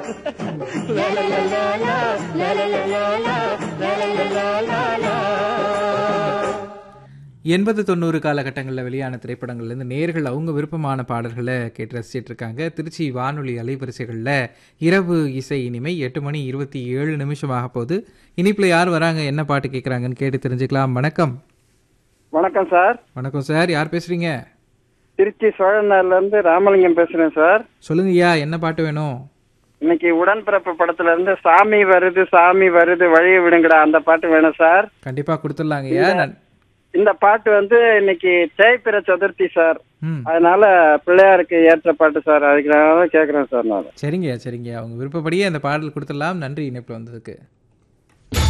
எண்பது தொண்ணூறு காலகட்டங்களில் வெளியான திரைப்படங்கள்லேருந்து நேர்கள் அவங்க விருப்பமான பாடல்களை கேட்டு ரசிச்சிட்டு இருக்காங்க திருச்சி வானொலி அலைவரிசைகளில் இரவு இசை இனிமை எட்டு மணி இருபத்தி ஏழு நிமிஷமாக போகுது இனிப்பில் யார் வராங்க என்ன பாட்டு கேட்குறாங்கன்னு கேட்டு தெரிஞ்சுக்கலாம் வணக்கம் வணக்கம் சார் வணக்கம் சார் யார் பேசுகிறீங்க திருச்சி சோழநாள்ல இருந்து ராமலிங்கம் பேசுறேன் சார் சொல்லுங்க ஐயா என்ன பாட்டு வேணும் இன்னைக்கு உடன்பிறப்பு படத்துல இருந்து சாமி வருது சாமி வருது வழிய விடுங்கடா அந்த பாட்டு வேணும் சார் கண்டிப்பாக கொடுத்துடலாங்க ஐயா நான் இந்த பாட்டு வந்து இன்னைக்கு தேய்பிற சதுர்த்தி சார் ம் அதனால பிள்ளையாருக்கு ஏற்ற பாட்டு சார் அதுக்கு நான் கேக்குறேன் சார் நான் சரிங்கய்யா சரிங்கய்யா அவங்க விருப்பப்படியே அந்த பாடல் கொடுத்துடலாம் நன்றி இணைப்பில் வந்ததுக்கு